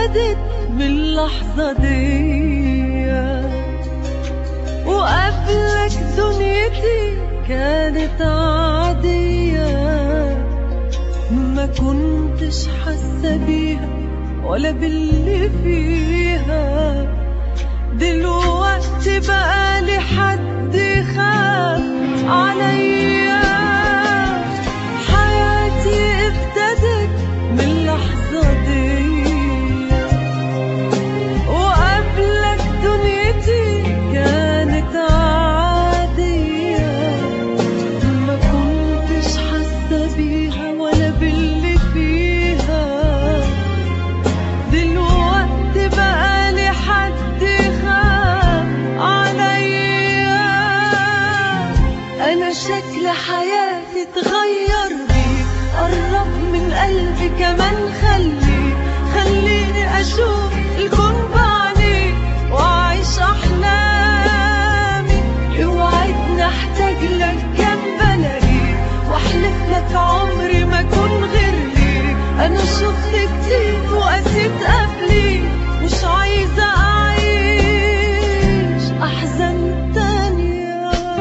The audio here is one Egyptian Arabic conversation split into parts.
ابتدت من اللحظة دي وقبلك دنيتي كانت عادية ما كنتش حاسة بيها ولا باللي فيها دلوقتي بقى لي حد يخاف عليا حياتي ابتدت من اللحظة دي وقبلك دنيتي كانت عادية ما كنتش حاسة بيها ولا باللي فيها دلوقتي بقى لي حد يخاف عليا انا شكل حياتي اتغير بيك قرب من قلبي كمان خلي خليني اشوف الكون بعيني واعيش احلامي اوعدني احتاج لك جنب الاقيك واحلف لك عمري ما اكون غير ليك انا شفت كتير وقسيت قبلي مش عايزه اعيش احزان تانيه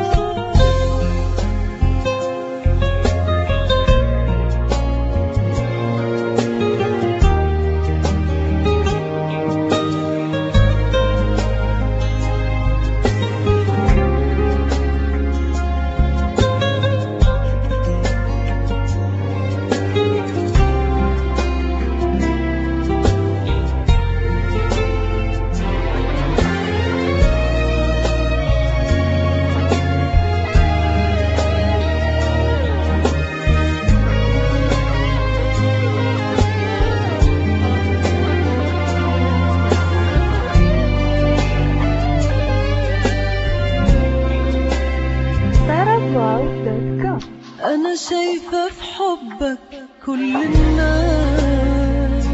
SarahCloud.com أنا شايفة في حبك كل الناس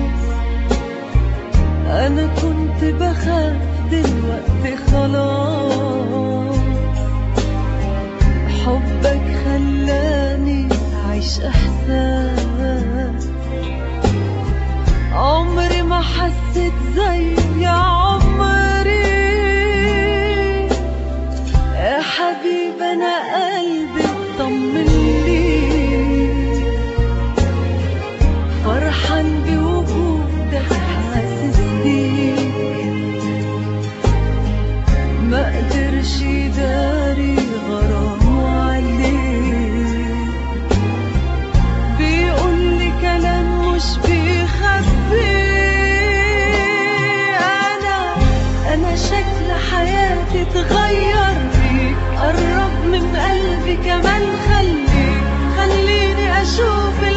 أنا كنت بخاف دلوقتي خلاص حبك خلاني أعيش إحساس عمري ما حسيت زي يا عمري يا حبيبي انا قلبي اطمن لي فرحان بوجودك حاسس بيك ما قدرش يداري غرامه عليك بيقول لي كلام مش بيخبي انا انا شكل حياتي اتغير بيك قرب من قلبي كمان خليك خليني اشوف